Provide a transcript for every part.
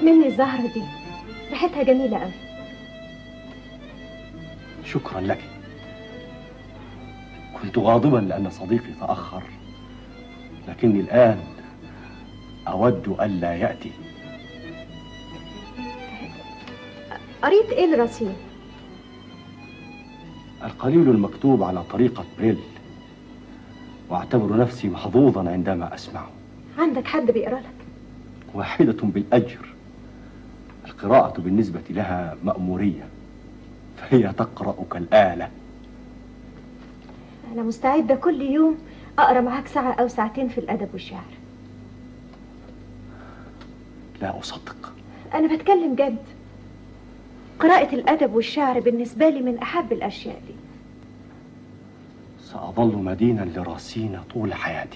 خد مني الزهرة دي ريحتها جميلة قوي شكرا لك كنت غاضبا لأن صديقي تأخر لكني الآن أود ألا يأتي قريت ايه الرصيد القليل المكتوب على طريقة بريل وأعتبر نفسي محظوظا عندما أسمعه عندك حد بيقرا لك واحدة بالأجر القراءة بالنسبة لها مأمورية فهي تقرأ كالآلة انا مستعدة كل يوم اقرا معاك ساعة او ساعتين في الادب والشعر لا أصدق انا بتكلم جد قراءة الادب والشعر بالنسبة لي من احب الاشياء لي سأظل مدينا لراسين طول حياتي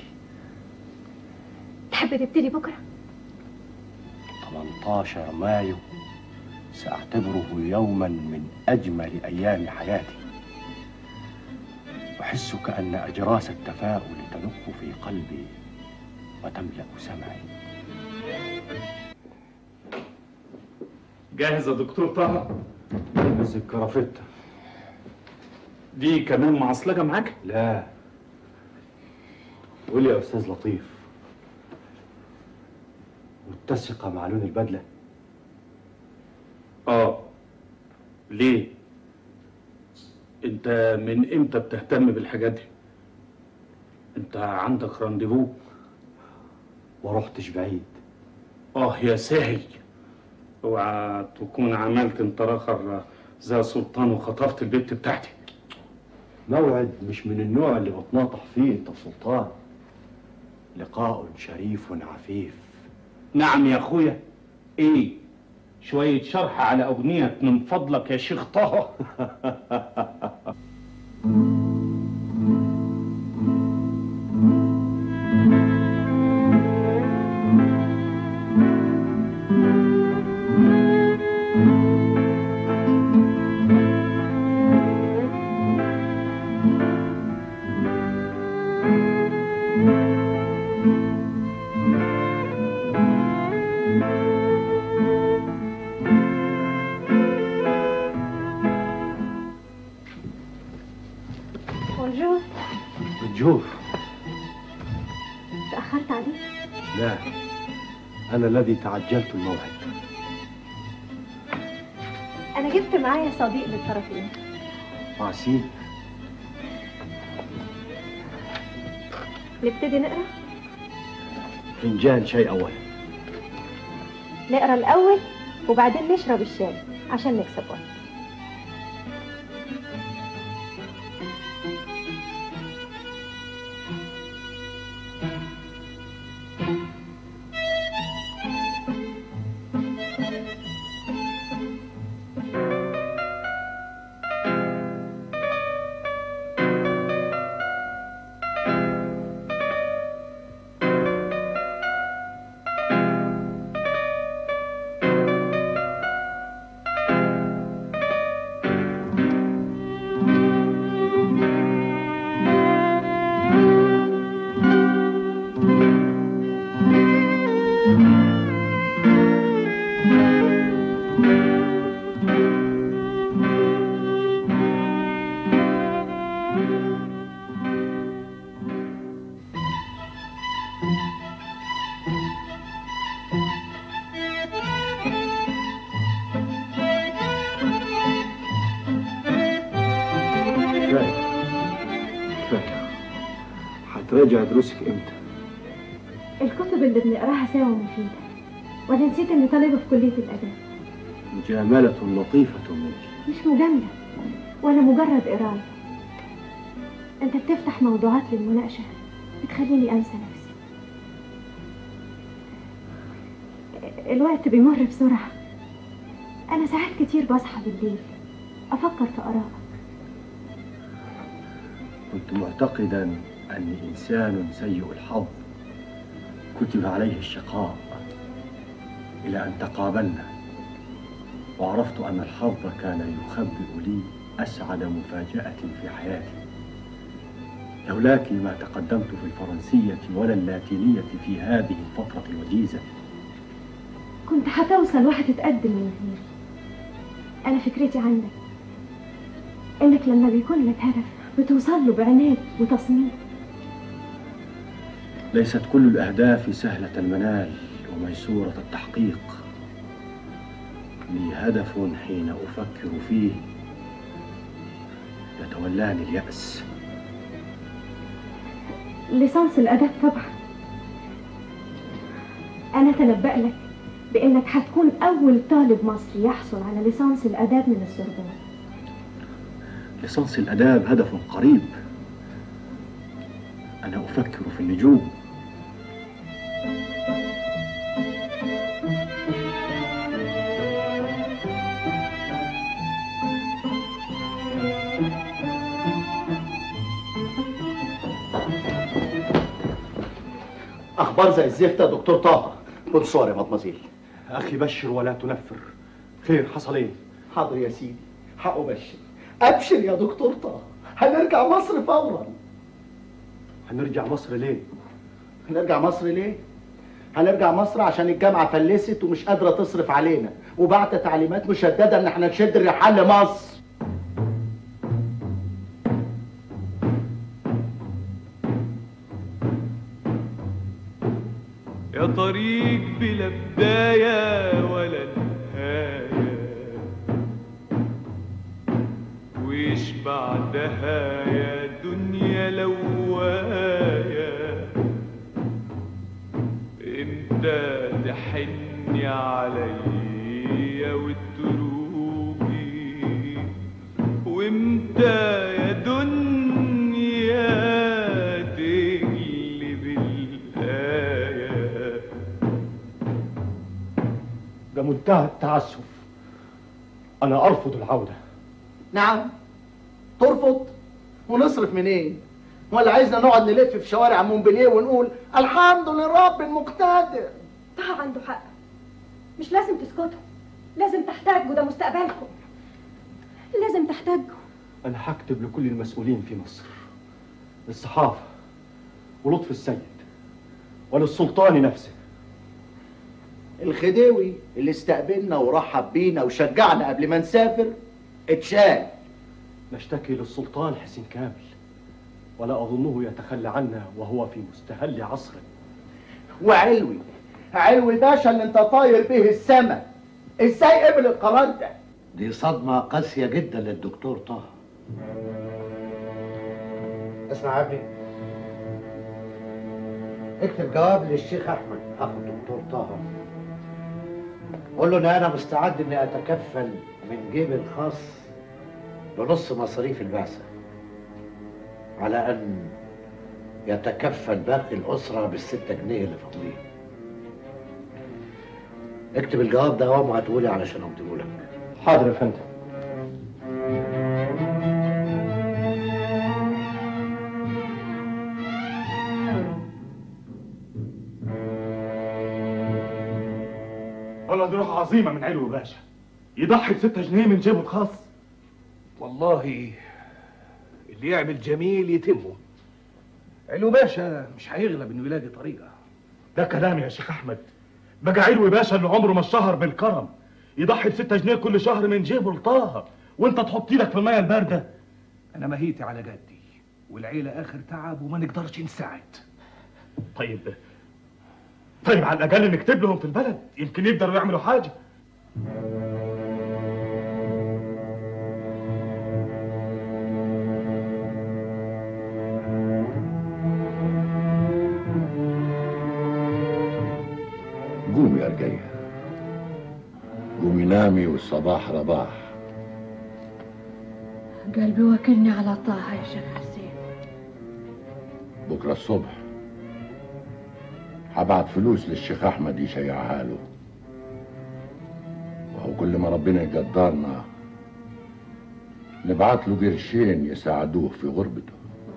تحب تبتدي بكرة 18 مايو سأعتبره يوما من أجمل أيام حياتي أحس كأن أجراس التفاؤل تدق في قلبي وتملأ سمعي جاهز يا دكتور طه بس الكرافتة دي كمان معصلجه معاك لا قول يا أستاذ لطيف متسقة مع لون البدلة اه ليه انت من امتى بتهتم بالحاجات دي انت عندك رانديفو ما رحتش بعيد اه يا ساهي اوعى تكون عملت انت اخر زي سلطان وخطفت البت بتاعتي موعد مش من النوع اللي بتناطح فيه انت سلطان لقاء شريف عفيف نعم يا اخويا ايه شوية شرح على أغنية من فضلك يا شيخ طه بونجور بتجوف تأخرت عليك لا أنا الذي تعجلت الموعد انا جبت معايا صديق للطرفين عسيل نبتدي نقرا فنجان شاي أولا نقرا الاول وبعدين نشرب الشاي عشان نكسب وقت كفاية كفاية هتراجع دروسك امتى؟ الكتب اللي بنقراها سوا مفيدة وانا نسيت اني طالبة في كلية الاداب مجاملة لطيفة منك مش مجاملة ولا مجرد قراية انت بتفتح موضوعات للمناقشة بتخليني انسى نفسي الوقت بيمر بسرعة انا ساعات كتير بصحى بالليل افكر في ارائك كنت معتقدا أني إنسان سيء الحظ كتب عليه الشقاء إلى أن تقابلنا وعرفت أن الحظ كان يخبئ لي أسعد مفاجأة في حياتي لولاك ما تقدمت في الفرنسية ولا اللاتينية في هذه الفترة الوجيزة كنت هتوصل وهتتقدم من غيري أنا فكرتي عندك إنك لما بيكون لك هدف بتوصل له بعناد وتصميم ليست كل الأهداف سهلة المنال وميسورة التحقيق لي هدف حين أفكر فيه يتولاني اليأس ليسانس الأدب طبعا أنا تنبأ لك بإنك هتكون أول طالب مصري يحصل على ليسانس الآداب من السوربون ليسانس الآداب هدف قريب أنا أفكر في النجوم اخبار زي الزفت يا دكتور طه بونسوار يا مدمزيل أخي بشر ولا تنفر خير حصل إيه؟ حاضر يا سيدي حقه بشر ابشر يا دكتور طه هنرجع مصر فورا هنرجع مصر ليه؟ هنرجع مصر ليه هنرجع مصر عشان الجامعه فلست ومش قادره تصرف علينا وبعت تعليمات مشدده ان احنا نشد الرحال لمصر يا طريق بلا بداية ولا نهاية ويش بعدها يا دنيا لواية امتى تحني عليا وتروقي وامتى يا دنيا تقلب الآية ده منتهى التعسف أنا أرفض العودة نعم ترفض ونصرف منين ولا عايزنا نقعد نلف في شوارع مونبليه ونقول الحمد لله رب المقتدر طه عنده حق مش لازم تسكتوا لازم تحتاجوا ده مستقبلكم لازم تحتاجوا أنا هكتب لكل المسؤولين في مصر للصحافة ولطف السيد وللسلطان نفسه الخديوي اللي استقبلنا ورحب بينا وشجعنا قبل ما نسافر اتشال نشتكي للسلطان حسين كامل ولا أظنه يتخلى عنا وهو في مستهل عصره وعلوي علوي باشا اللي انت طاير به السما ازاي قبل القرار ده دي صدمة قاسية جدا للدكتور طه اسمع يا ابني اكتب جواب للشيخ احمد اخو الدكتور طه قول له ان انا مستعد اني اتكفل من جيبي الخاص بنص مصاريف البعثة على ان يتكفل باقي الاسرة بالستة جنيه اللي فاضلين اكتب الجواب ده اهو وهاتهولي علشان امضيهولك حاضر يا فندم والله دي روح عظيمة من علو باشا يضحي بستة جنيه من جيبه الخاص والله اللي يعمل جميل يتمه علو باشا مش هيغلب انه يلاقي طريقه ده كلام يا شيخ أحمد بقى علو باشا اللي عمره ما اشتهر بالكرم يضحي بستة جنيه كل شهر من جيبه لطه وانت تحط ايدك في المية الباردة انا مهيتي على جدي والعيله اخر تعب وما نقدرش نساعد طيب طيب على الأقل نكتب لهم في البلد يمكن يقدروا يعملوا حاجة قومي يا رجية قومي نامي والصباح رباح قلبي وكلني على طه يا شيخ حسين بكرة الصبح هبعت فلوس للشيخ أحمد يشيعها له وهو كل ما ربنا يقدرنا نبعت له قرشين يساعدوه في غربته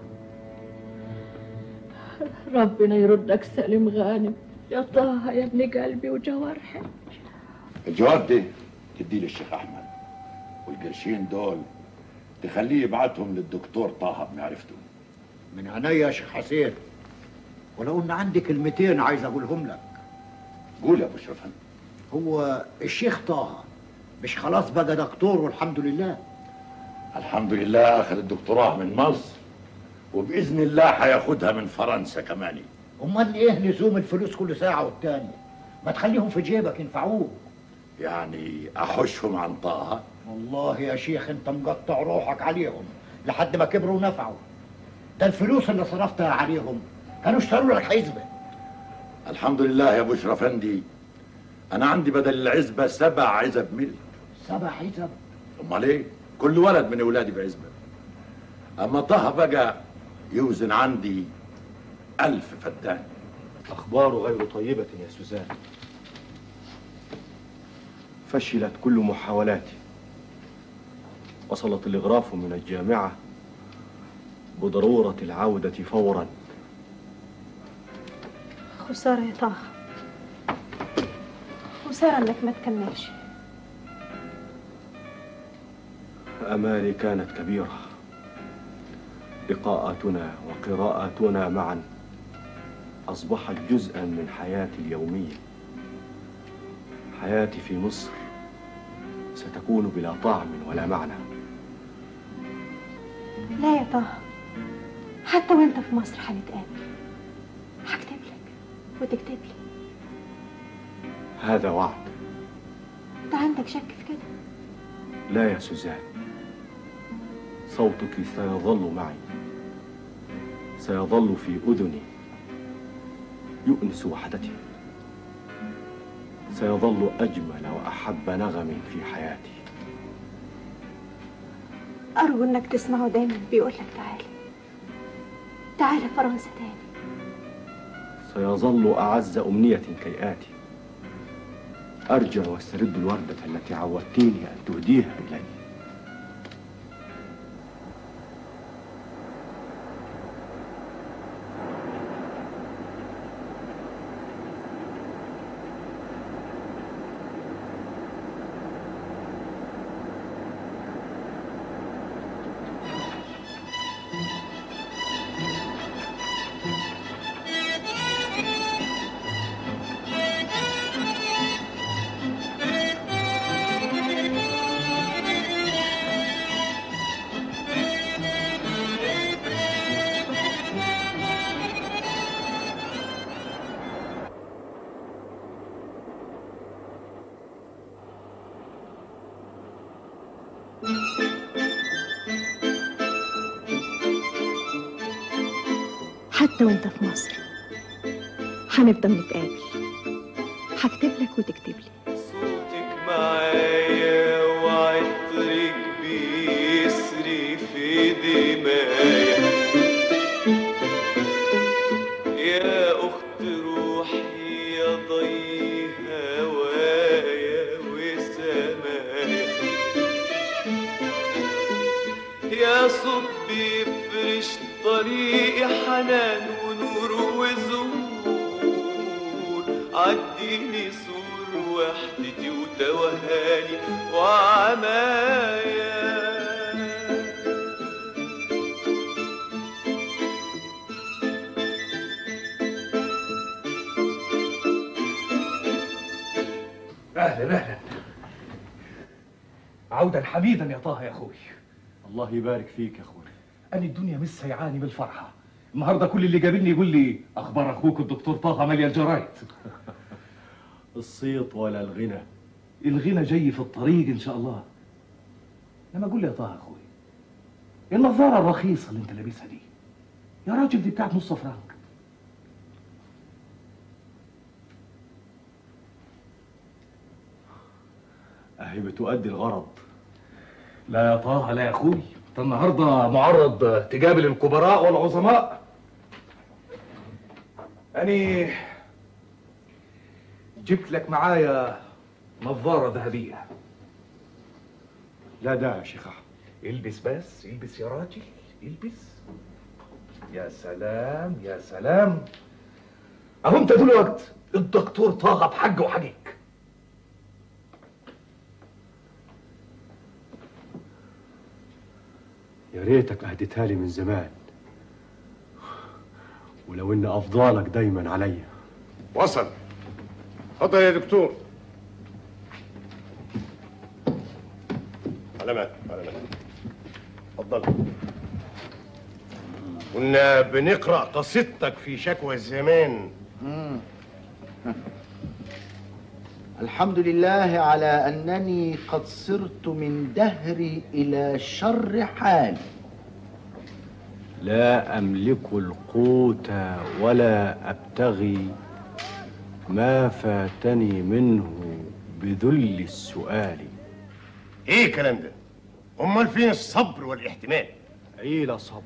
ربنا يردك سالم غانم يا طه يا ابن قلبي وجوارحي الجواب ده تديه للشيخ أحمد والقرشين دول تخليه يبعتهم للدكتور طه بمعرفته من عينيا يا شيخ حسين ولو ان عندي كلمتين عايز اقولهم لك قول يا ابو شرفان هو الشيخ طه مش خلاص بقى دكتور والحمد لله الحمد لله اخذ الدكتوراه من مصر وباذن الله هياخدها من فرنسا كمان امال ايه لزوم الفلوس كل ساعه والتانيه ما تخليهم في جيبك ينفعوك يعني احوشهم عن طه والله يا شيخ انت مقطع روحك عليهم لحد ما كبروا ونفعوا ده الفلوس اللي صرفتها عليهم كانوا اشتروا لك حزبه الحمد لله يا بشرى فندي انا عندي بدل العزبه سبع عزب ملك سبع حزب امال ايه كل ولد من اولادي بعزبه اما طه بقى يوزن عندي ألف فدان أخبار غير طيبة يا سوزان فشلت كل محاولاتي وصلت الإغراف من الجامعة بضرورة العودة فورا خسارة يا طه خسارة انك ما تكملش أمالي كانت كبيرة لقاءاتنا وقراءاتنا معا أصبحت جزءا من حياتي اليومية حياتي في مصر ستكون بلا طعم ولا معنى لا يا طه حتى وانت في مصر هنتقابل هكتب لك وتكتب لي هذا وعد انت عندك شك في كده لا يا سوزان صوتك سيظل معي سيظل في أذني يؤنس وحدتي سيظل أجمل وأحب نغم في حياتي أرجو إنك تسمعه دايما بيقول لك تعالى تعالى فرنسا تاني سيظل أعز أمنية كي آتي أرجع واسترد الوردة التي عودتيني أن تهديها إلي حتى وانت في مصر هنفضل نتقابل هكتب لك وتكتب لي صوتك معايا وعطرك بيسري في دمايا يا أخت روحي يا ضي هوايا وسمايا يا صب يفرش طريقي حنان ونور وزور عديني سور وحدتي وتوهاني وعمايا اهلا اهلا عودا حميدا يا طه يا اخوي الله يبارك فيك يا أخوي انا الدنيا مش سيعاني بالفرحه النهارده كل اللي قابلني يقول لي اخبار اخوك الدكتور طه ماليه الجرايد الصيت ولا الغنى الغنى جاي في الطريق ان شاء الله لما اقول لي يا طه يا اخوي النظاره الرخيصه اللي انت لابسها دي يا راجل دي بتاعت نص فرنك أهي بتؤدي الغرض لا يا طه لا يا اخوي انت النهارده معرض تقابل الكبراء والعظماء اني جبت لك معايا نظاره ذهبيه لا داعي يا شيخ أحمد البس بس البس يا راجل البس يا سلام يا سلام اهو انت دلوقتي الدكتور طه بحق وحقيق يا ريتك أهديتها لي من زمان ولو إن أفضالك دايما عليا وصل اتفضل يا دكتور سلامات سلامات اتفضل كنا بنقرا قصيدتك في شكوى الزمان مم. الحمد لله على أنني قد صرت من دهري إلى شر حال لا أملك القوت ولا أبتغي ما فاتني منه بذل السؤال ايه الكلام ده امال فين الصبر والاحتمال عيل صبري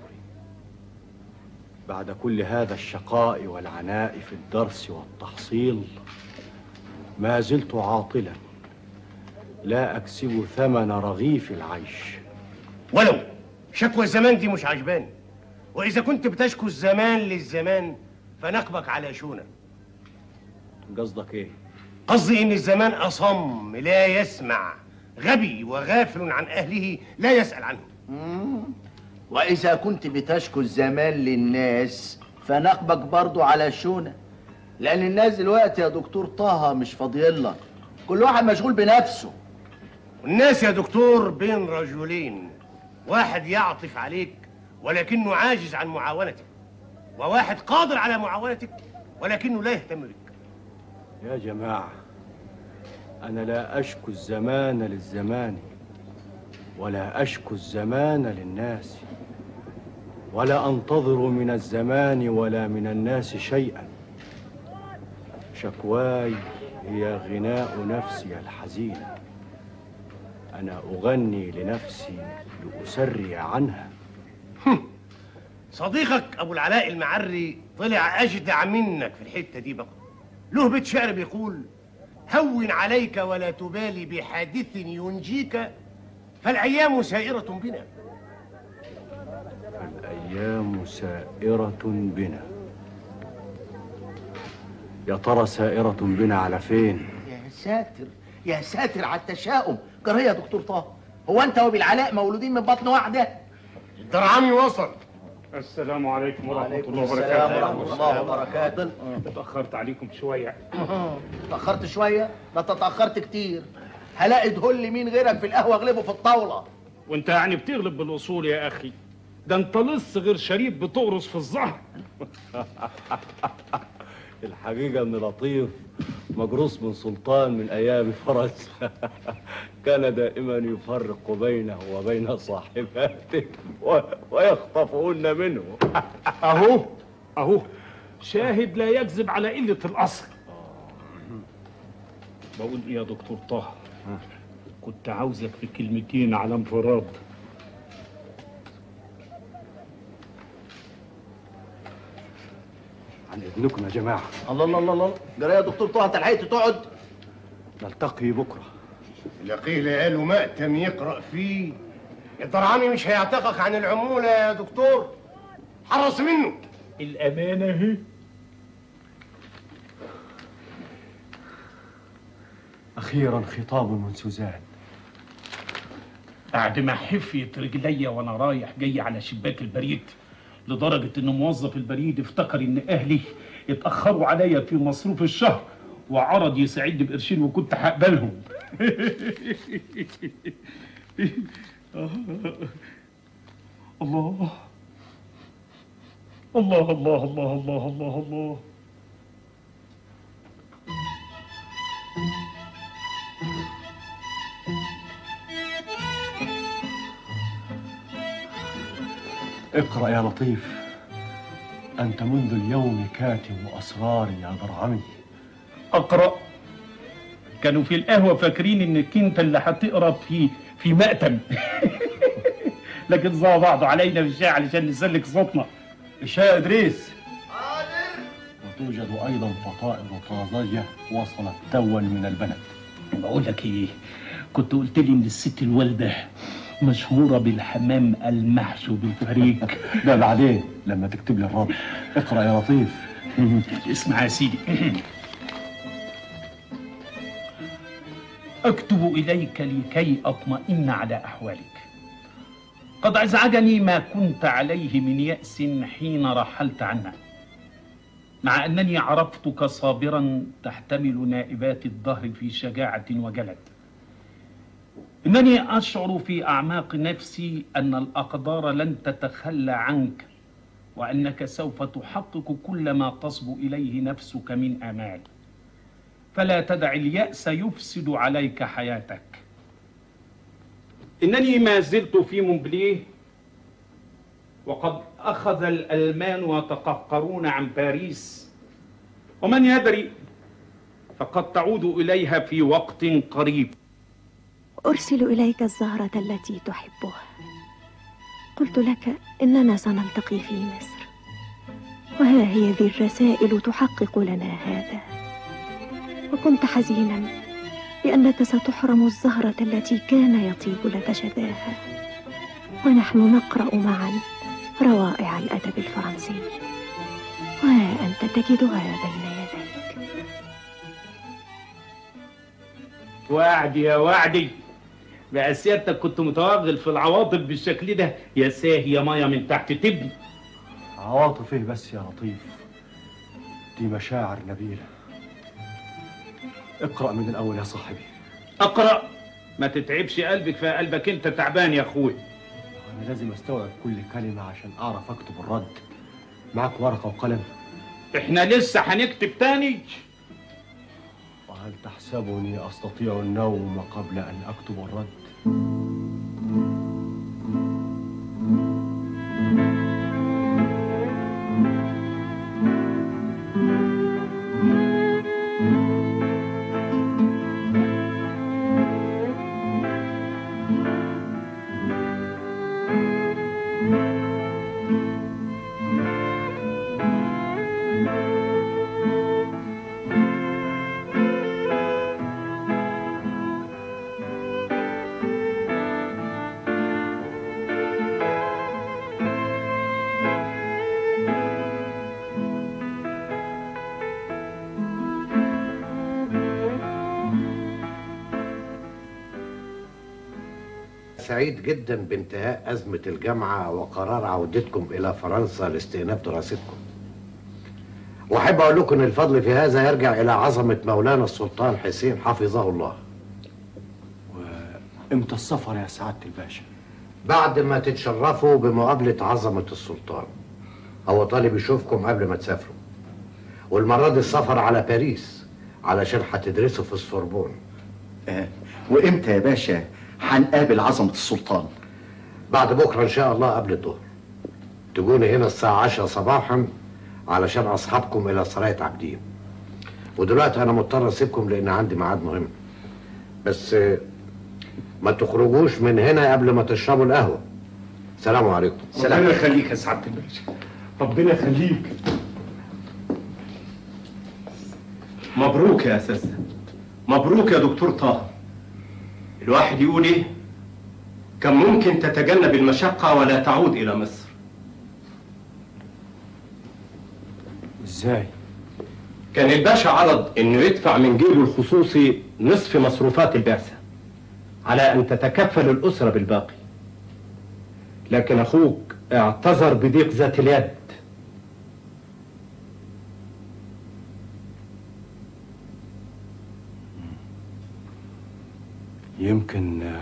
بعد كل هذا الشقاء والعناء في الدرس والتحصيل ما زلت عاطلا لا أكسب ثمن رغيف العيش ولو شكوى الزمان دي مش عجباني واذا كنت بتشكو الزمان للزمان فنقبك على شونه قصدك ايه قصدي ان الزمان اصم لا يسمع غبي وغافل عن اهله لا يسال عنهم مم. وإذا كنت بتشكو الزمان للناس فنقبك برضو على شونة لأن الناس دلوقتي يا دكتور طه مش فاضيلك كل واحد مشغول بنفسه الناس يا دكتور بين رجلين واحد يعطف عليك ولكنه عاجز عن معاونتك وواحد قادر على معاونتك ولكنه لا يهتم بك يا جماعة أنا لا أشكو الزمان للزمان ولا أشكو الزمان للناس ولا أنتظر من الزمان ولا من الناس شيئا شكواي هي غناء نفسي الحزين أنا أغني لنفسي لأسري عنها صديقك ابو العلاء المعري طلع اجدع منك في الحته دي بقى له بيت شعر بيقول هون عليك ولا تبالي بحادث ينجيك فالايام سائره بنا الأيام سائرة بنا يا ترى سائرة بنا على فين؟ يا ساتر يا ساتر على التشاؤم جرى يا دكتور طه هو انت وبالعلاء مولودين من بطن واحده الدرعمي وصل السلام عليكم ورحمة وعليكم الله السلام وبركاته ورحمة الله وبركاته اتأخرت عليكم شوية تأخرت شوية ده أنت تأخرت كتير هلاقي دهل مين غيرك في القهوة اغلبه في الطاولة وانت يعني بتغلب بالأصول يا أخي ده انت لص غير شريف بتقرص في الظهر الحقيقة إن لطيف مجروس من سلطان من أيام فرس كان دائما يفرق بينه وبين صاحباته و- ويخطفون منه أهو أهو شاهد لا يكذب على قلة الأصل بقول إيه يا دكتور طه كنت عاوزك في كلمتين على انفراد عن إذنكم يا جماعة الله الله الله الله جرى يا دكتور طه أنت لحقت تقعد نلتقي بكرة لقيل قالوا مأتم يقرأ فيه الدرعمي مش هيعتقك عن العمولة يا دكتور حرص منه الأمانة اهي أخيرا خطاب من سوزان بعد ما حفيت رجليا وانا رايح جاي على شباك البريد لدرجة ان موظف البريد افتكر ان اهلي اتأخروا عليا في مصروف الشهر وعرض يساعدني بقرشين وكنت هقبلهم الله الله الله الله الله الله الله اقرأ يا لطيف أنت منذ اليوم كاتم أسراري يا درعمي اقرا كانوا في القهوه فاكرين انك انت اللي هتقرا في في مأتم لكن زوا بعض علينا في الشارع علشان نسلك صوتنا إشاء إدريس وتوجد أيضا فطائر طازجة وصلت توا من البلد بقول لك ايه كنت قلت لي ان الست الوالده مشهوره بالحمام المحشو بالفريك ده بعدين لما تكتب لي الرد اقرأ يا لطيف اسمع يا سيدي اكتب اليك لكي اطمئن على احوالك قد ازعجني ما كنت عليه من ياس حين رحلت عنا مع انني عرفتك صابرا تحتمل نائبات الدهر في شجاعه وجلد إنني أشعر في أعماق نفسي أن الأقدار لن تتخلى عنك وأنك سوف تحقق كل ما تصبو إليه نفسك من آمال فلا تدع اليأس يفسد عليك حياتك إنني ما زلت في مونبليه وقد أخذ الألمان يتقهقرون عن باريس ومن يدري فقد تعود إليها في وقت قريب أرسل إليك الزهرة التي تحبها قلت لك إننا سنلتقي في مصر وها هي ذي الرسائل تحقق لنا هذا وكنت حزينا لأنك ستحرم الزهرة التي كان يطيب لك شذاها ونحن نقرأ معا روائع الأدب الفرنسي وها أنت تجدها بين يديك وعدي يا وعدي بقى سيادتك كنت متوغل في العواطف بالشكل ده يا ساهي يا مايا من تحت تبني عواطف ايه بس يا لطيف دي مشاعر نبيلة اقرأ من الأول يا صاحبي اقرا ما تتعبش قلبك في قلبك انت تعبان يا اخوي أنا لازم أستوعب كل كلمة عشان أعرف أكتب الرد معك ورقة وقلم احنا لسه هنكتب تاني وهل تحسبني أستطيع النوم قبل أن أكتب الرد؟ سعيد جدا بانتهاء أزمة الجامعة وقرار عودتكم إلى فرنسا لاستئناف دراستكم وأحب أقول لكم إن الفضل في هذا يرجع إلى عظمة مولانا السلطان حسين حفظه الله إمتى السفر يا سعادة الباشا؟ بعد ما تتشرفوا بمقابلة عظمة السلطان هو طالب يشوفكم قبل ما تسافروا والمرة دي السفر على باريس علشان هتدرسوا في السوربون آه، وامتى يا باشا هنقابل عظمة السلطان بعد بكرة إن شاء الله قبل الظهر تجوني هنا الساعة 10 صباحا علشان أصحابكم إلى سراية عابدين ودلوقتي أنا مضطر أسيبكم لأن عندي ميعاد مهم بس آه، ما تخرجوش من هنا قبل ما تشربوا القهوة سلام عليكم ربنا يخليك يا سعاده الباشا ربنا يخليك مبروك يا أساتذة مبروك يا دكتور طه الواحد يقول إيه كان ممكن تتجنب المشقة ولا تعود إلى مصر إزاي؟ كان الباشا عرض إنه يدفع من جيبه الخصوصي نصف مصروفات البعثة على أن تتكفل الأسرة بالباقي لكن أخوك اعتذر بضيق ذات اليد يمكن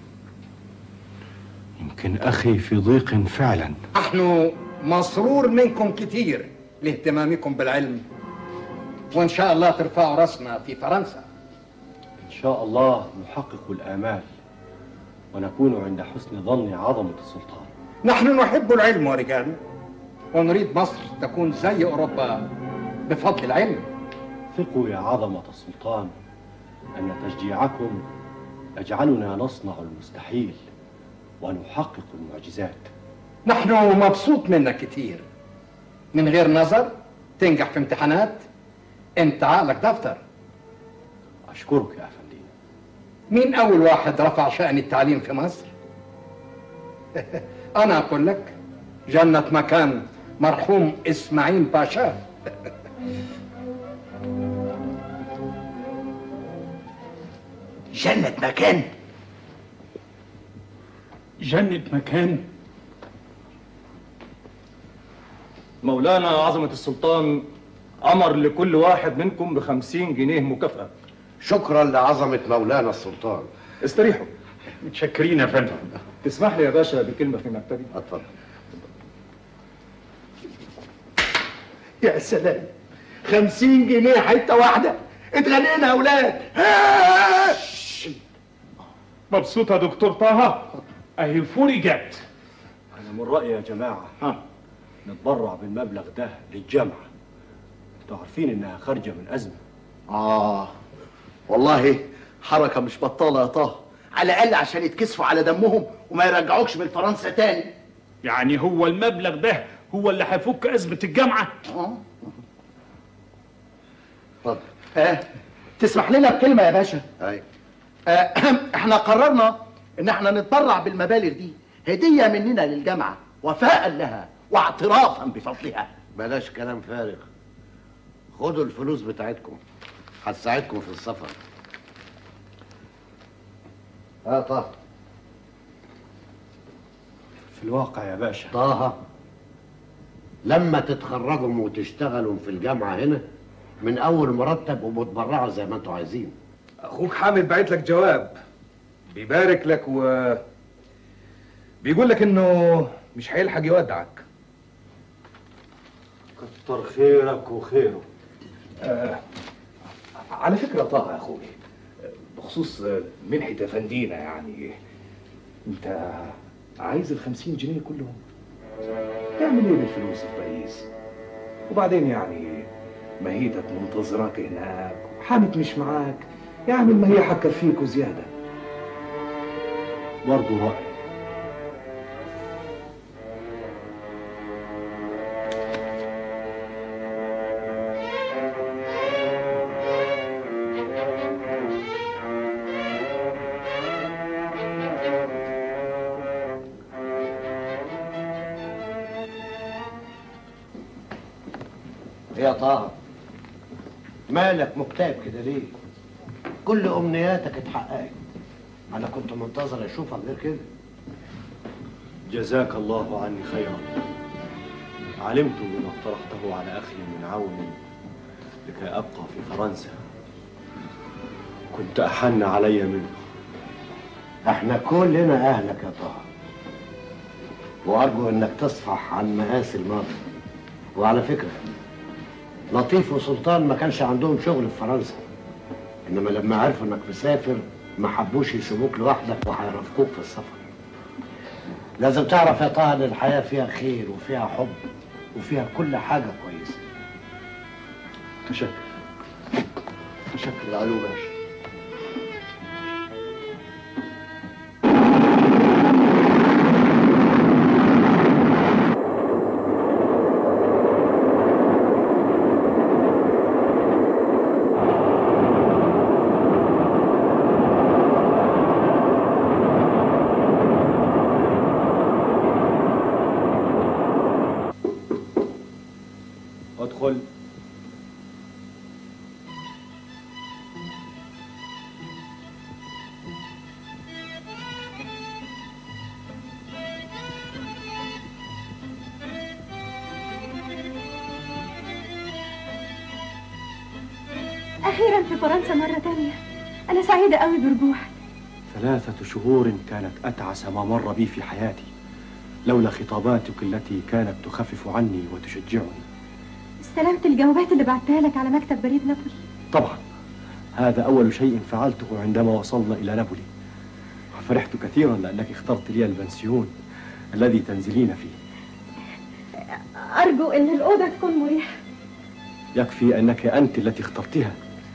يمكن أخي في ضيق فعلا نحن مسرور منكم كتير لاهتمامكم بالعلم وإن شاء الله ترفعوا راسنا في فرنسا إن شاء الله نحقق الآمال ونكون عند حسن ظن عظمة السلطان نحن نحب العلم ورجاله ونريد مصر تكون زي أوروبا بفضل العلم ثقوا يا عظمة السلطان أن تشجيعكم يجعلنا نصنع المستحيل ونحقق المعجزات نحن مبسوط منك كتير من غير نظر تنجح في امتحانات انت عقلك دفتر أشكرك يا أفندي مين أول واحد رفع شأن التعليم في مصر؟ أنا أقول لك جنة مكان مرحوم إسماعيل باشا جنة مكان جنة مكان مولانا عظمة السلطان أمر لكل واحد منكم بخمسين جنيه مكافأة شكرا لعظمة مولانا السلطان استريحوا متشكرين يا فندم تسمح لي يا باشا بكلمة في مكتبي؟ اتفضل يا سلام خمسين جنيه حتة واحدة اتغنينا يا أولاد مبسوط يا دكتور طه اهي الفوري جت أنا من رأيي يا جماعة نتبرع بالمبلغ ده للجامعة انتوا عارفين إنها خارجة من أزمة آه والله حركة مش بطالة يا طه على الأقل عشان يتكسفوا على دمهم وما يرجعوكش من فرنسا تاني يعني هو المبلغ ده هو اللي هيفك أزمة الجامعة اتفضل آه تسمح لنا بكلمة يا باشا ايوه آه احنا قررنا ان احنا نتبرع بالمبالغ دي هدية مننا للجامعة وفاء لها واعترافا بفضلها بلاش كلام فارغ خدوا الفلوس بتاعتكم هتساعدكم في السفر اه طه في الواقع يا باشا طه لما تتخرجوا وتشتغلوا في الجامعة هنا من أول مرتب ومتبرعوا زي ما انتوا عايزين اخوك حامد بعت لك جواب بيبارك لك و بيقول لك انه مش هيلحق يودعك كتر خيرك وخيره آه على فكره طه يا اخوي بخصوص منحة افندينا يعني انت عايز ال 50 جنيه كلهم تعمل ايه بالفلوس في باريس وبعدين يعني مهيتك منتظراك هناك وحامد مش معاك يعني ما هي هتكفيك وزياده برضه رأي إيه يا طه مالك مكتئب كده ليه كل امنياتك اتحققت انا كنت منتظر اشوفك غير كده جزاك الله عني خيرا علمت بما اقترحته على أخي من عون لكي أبقى في فرنسا كنت أحن علي منه احنا كلنا اهلك يا طه وارجو انك تصفح عن مآسي الماضي وعلى فكره لطيف وسلطان ما كانش عندهم شغل في فرنسا انما لما عرفوا انك مسافر ما حبوش يسيبوك لوحدك وهيرافقوك في السفر لازم تعرف يا طه ان الحياه فيها خير وفيها حب وفيها كل حاجه كويسه تشكر تشكر يا علو باشا ادخل أخيرا في فرنسا مرة تانية أنا سعيدة قوي برجوعك ثلاثة شهور كانت أتعس ما مر بي في حياتي لولا خطاباتك التي كانت تخفف عني وتشجعني استلمت الجوابات اللي بعتها لك على مكتب بريد نابولي طبعا هذا أول شيء فعلته عندما وصلنا إلى نابولي فرحت كثيرا لأنك اخترت لي البنسيون الذي تنزلين فيه أرجو إن الأوضة تكون مريحة يكفي أنك أنت التي اخترتها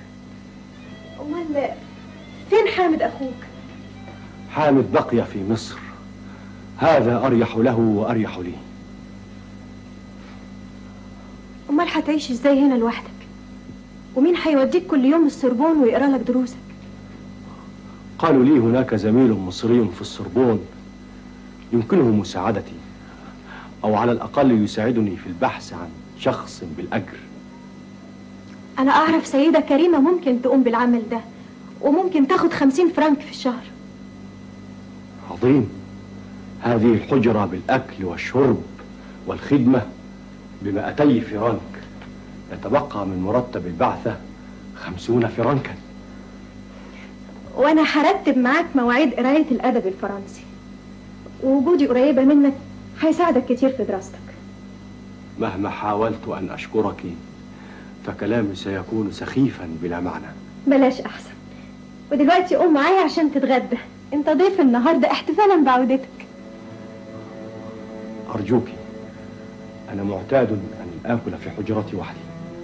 أمال فين حامد أخوك؟ حامد بقي في مصر هذا أريح له وأريح لي أمال هتعيش إزاي هنا لوحدك؟ ومين هيوديك كل يوم السربون ويقرا لك دروسك؟ قالوا لي هناك زميل مصري في السربون يمكنه مساعدتي أو على الأقل يساعدني في البحث عن شخص بالأجر أنا أعرف سيدة كريمة ممكن تقوم بالعمل ده وممكن تاخد خمسين فرنك في الشهر عظيم هذه الحجرة بالأكل والشرب والخدمة بمائتي فرنك يتبقى من مرتب البعثة خمسون فرنكا وانا هرتب معاك مواعيد قرايه الادب الفرنسي ووجودي قريبه منك هيساعدك كتير في دراستك مهما حاولت أن أشكرك فكلامي سيكون سخيفا بلا معنى بلاش احسن ودلوقتي قوم معايا عشان تتغدى انت ضيف النهارده احتفالا بعودتك أرجوك أنا معتاد أن آكل في حجرتي وحدي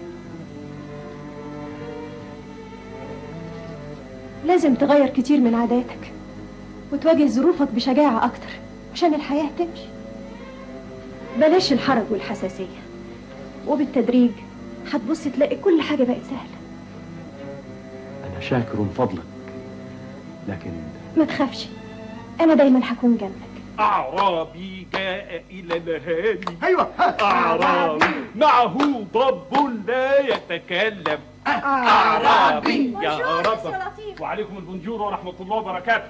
لازم تغير كتير من عاداتك وتواجه ظروفك بشجاعة أكتر عشان الحياة تمشي بلاش الحرج والحساسية وبالتدريج هتبص تلاقي كل حاجة بقت سهلة أنا شاكر فضلك لكن ما تخافش أنا دايما هكون جنبك أعرابي جاء إلى الهادي أيوة أعرابي معه ضب لا يتكلم أعرابي. يا بونجور، رب مسيو لطيف. وعليكم البونجور ورحمة الله وبركاته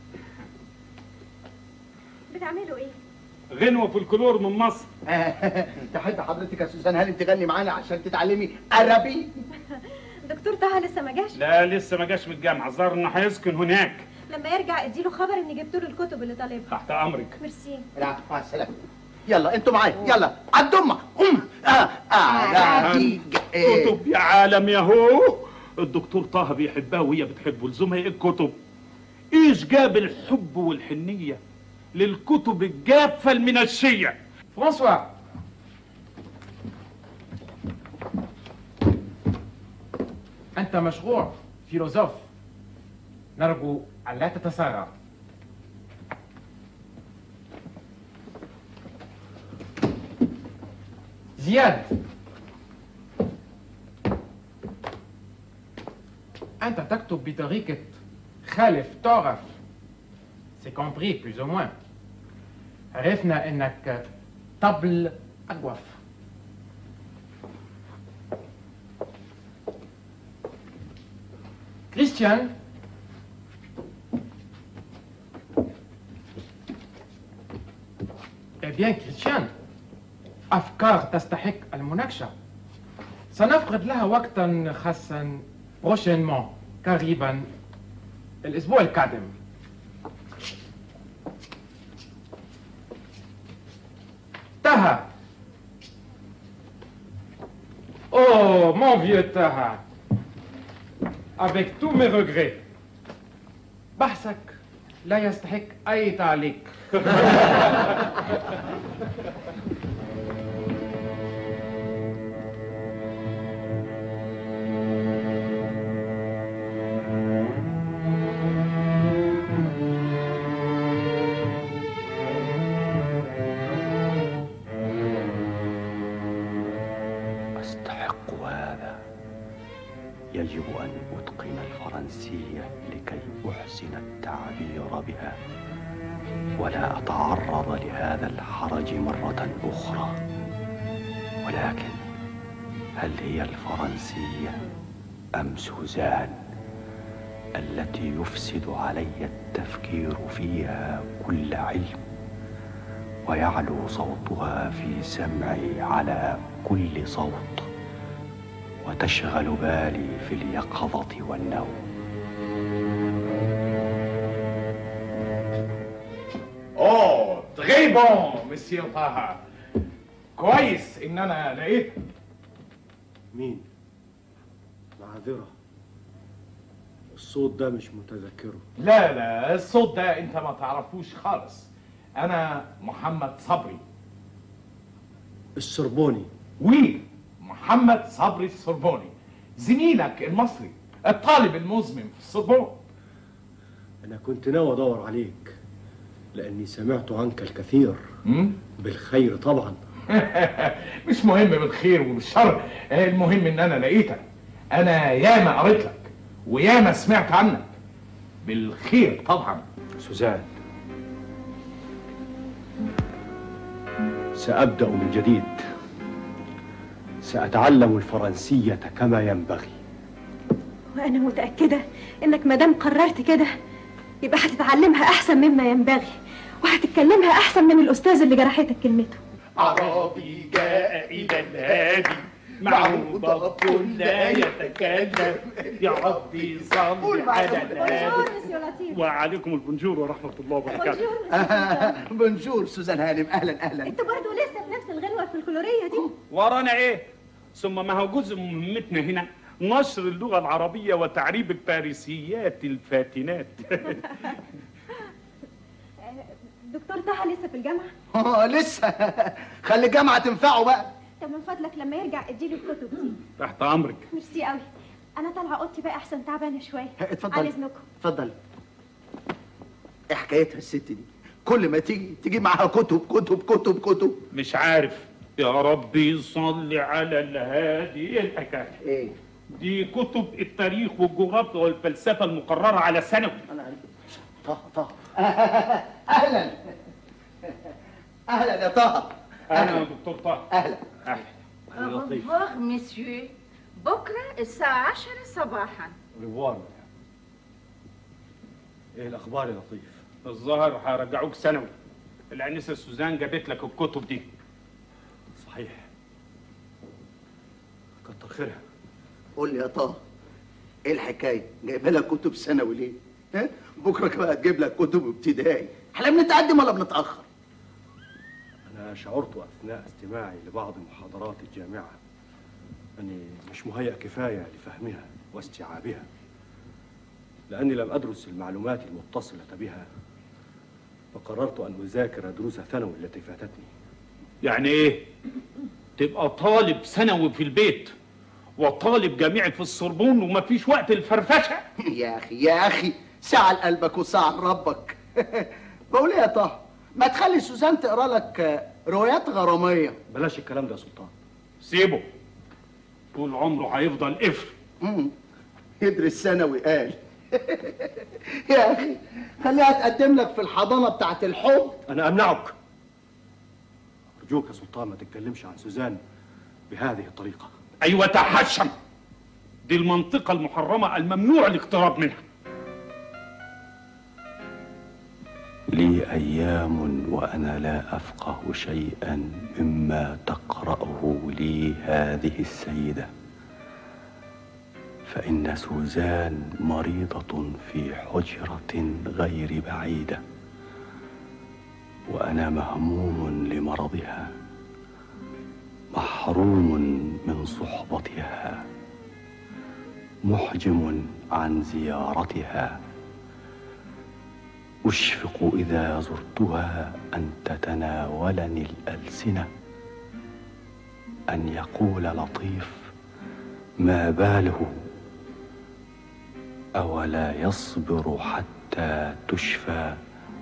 بتعملوا إيه؟ غنوة فولكلور من مصر تحب حضرتك يا سوزان هانم تغني معانا عشان تتعلمي عربي دكتور طه لسه ما جاش لا لسه ما جاش من الجامعة الظاهر إنه هيسكن هناك لما يرجع اديله خبر اني جبت له الكتب اللي طالبها تحت أمرك ميرسي العفو مع السلامة يلا انتوا معايا يلا عالدمة قوم آه عربي كتب يا عالم يا هو الدكتور طه بيحبها وهي بتحبه لزومها ايه الكتب ايش جاب الحب والحنية للكتب الجافة المنشية فرانسوا أنت مشروع فيلوزوف نرجو أن لا تتسرع زياد أنت تكتب بطريقة خالف تعرف سي كومبري بلوز أو موان عرفنا إنك طبل أجوف كريستيان Eh bien, كريستيان أفكار تستحق المناقشة سنفقد لها وقتا خاصا بروشينمون قريبا الأسبوع القادم Taha Oh, mon vieux Taha Avec tous mes regrets بحثك لا يستحق أي تعليق أستحق هذا يجب أن أتقن الفرنسية لكي أحسن التعبير بها ولا أتعرض لهذا الحرج مرة أخرى ولكن هل هي الفرنسية أم سوزان التي يفسد علي التفكير فيها كل علم ويعلو صوتها في سمعي على كل صوت وتشغل بالي في اليقظة والنوم اوه تري بون مسيو طه كويس ان انا لقيت مين؟ معذرة الصوت ده مش متذكره لا لا الصوت ده انت ما تعرفوش خالص انا محمد صبري السربوني وي محمد صبري السربوني زميلك المصري الطالب المزمن في السربون أنا كنت ناوي أدور عليك لأني سمعت عنك الكثير بالخير طبعا مش مهم بالخير وبالشر المهم ان انا لقيتك انا ياما قريت لك وياما سمعت عنك بالخير طبعا سوزان سأبدأ من جديد سأتعلم الفرنسية كما ينبغي وانا متاكده انك مادام قررت كده يبقى هتتعلمها احسن مما ينبغي وهتتكلمها احسن من الاستاذ اللي جرحتك كلمته عربي جاء إلى الهادي معوضة لا يتكلم يا ربي صل على النبي مسيو لطيف وعليكم البونجور ورحمة الله وبركاته بونجور سوزان هانم اهلا اهلا انت برضه لسه في نفس الغلوه الفلكلوريه دي ورانا ايه ثم ما هو جزء من مهمتنا هنا نشر اللغة العربية وتعريب الفارسيات الفاتنات دكتور طه لسه في الجامعه اه لسه خلي الجامعه تنفعه بقى طب من فضلك لما يرجع اديله الكتب دي تحت أمرك ميرسي قوي انا طالعه اوضتي بقى احسن تعبانه شويه اتفضل. على اذنكم اتفضل ايه حكايتها الست دي كل ما تيجي تيجي معاها كتب كتب كتب كتب مش عارف يا ربي صل على الهادي ايه الحكايه؟ ايه؟ دي كتب التاريخ والجغرافيا والفلسفه المقرره على ثانوي طه طه اهلا اهلا يا طه اهلا يا دكتور طه اهلا اهلا ريفوار مسيو بكرة الساعة عشرة صباحا ريفوار ايه الاخبار يا لطيف الظاهر هرجعوك ثانوي الانسه سوزان جابت لك الكتب دي صحيح كتر خيرها قول لي يا طه ايه الحكايه جايبه لك كتب ثانوي ليه ها بكره بقى تجيب لك كتب ابتدائي احنا بنتقدم ولا بنتاخر انا شعرت اثناء استماعي لبعض محاضرات الجامعه اني مش مهيأ كفايه لفهمها واستيعابها لاني لم ادرس المعلومات المتصله بها فقررت ان اذاكر دروس ثانوي التي فاتتني يعني ايه تبقى طالب ثانوي في البيت وطالب جامعي في السربون ومفيش وقت الفرفشه يا اخي يا اخي ساعة لقلبك وساعة لربك بقول ايه يا طه ما تخلي سوزان تقرا لك روايات غراميه بلاش الكلام ده يا سلطان سيبه طول عمره هيفضل قفل مم. يدرس ثانوي قال يا اخي خليها تقدم لك في الحضانه بتاعت الحب انا امنعك ارجوك يا سلطان ما تتكلمش عن سوزان بهذه الطريقه ايوه تحشم دي المنطقه المحرمه الممنوع الاقتراب منها لي أيام وأنا لا أفقه شيئا مما تقرأه لي هذه السيدة فإن سوزان مريضة في حجرة غير بعيدة وأنا مهموم لمرضها محروم من صحبتها محجم عن زيارتها أشفق إذا زرتها أن تتناولني الألسنة أن يقول لطيف ما باله أولا يصبر حتى تشفى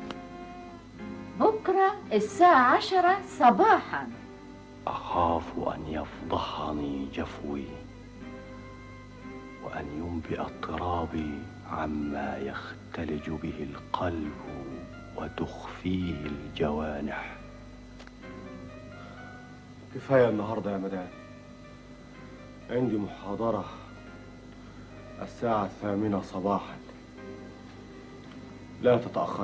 بكرة الساعة عشرة صباحا أخاف أن يفضحني جفوي وأن ينبئ اضطرابي عما يختلج به القلب وتخفيه الجوانح كفاية النهاردة يا مدام عندي محاضرة الساعة الثامنة صباحا لا تتأخري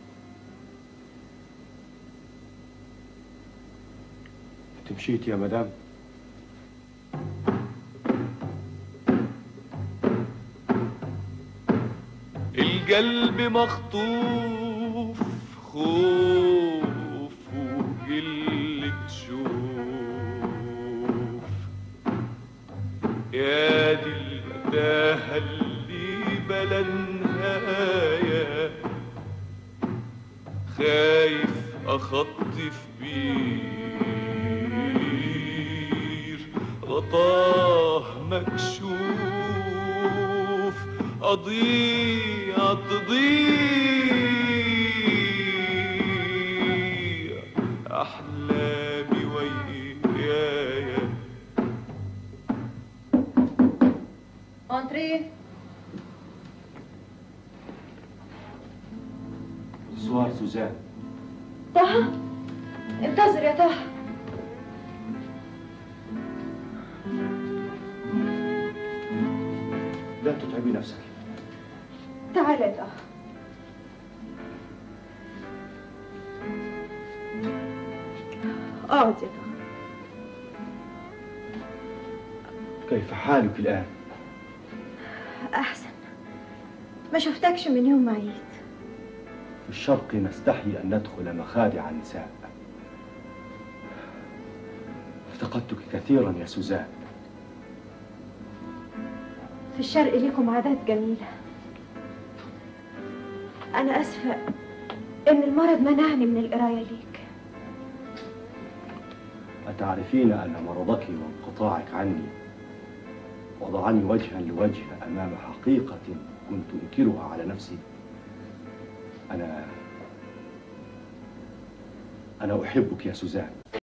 انت مشيت يا مدام القلب مخطوف خوف وقلة شوف يا دي المتاهة اللي بلا نهاية خايف أخطف بير غطاه مكشوف أضيع تضيع أحلامي ويايا انتري سؤال سوزان طه انتظر يا طه لا تتعبي نفسك تعال يا طه اقعد يا طه كيف حالك الآن؟ أحسن ما شفتكش من يوم ما عيت في الشرق نستحي أن ندخل مخادع النساء افتقدتك كثيرا يا سوزان في الشرق لكم عادات جميلة أنا أسفة إن المرض منعني من القراية ليك أتعرفين أن مرضك وانقطاعك عني وضعني وجها لوجه أمام حقيقة كنت أنكرها على نفسي أنا أنا أحبك يا سوزان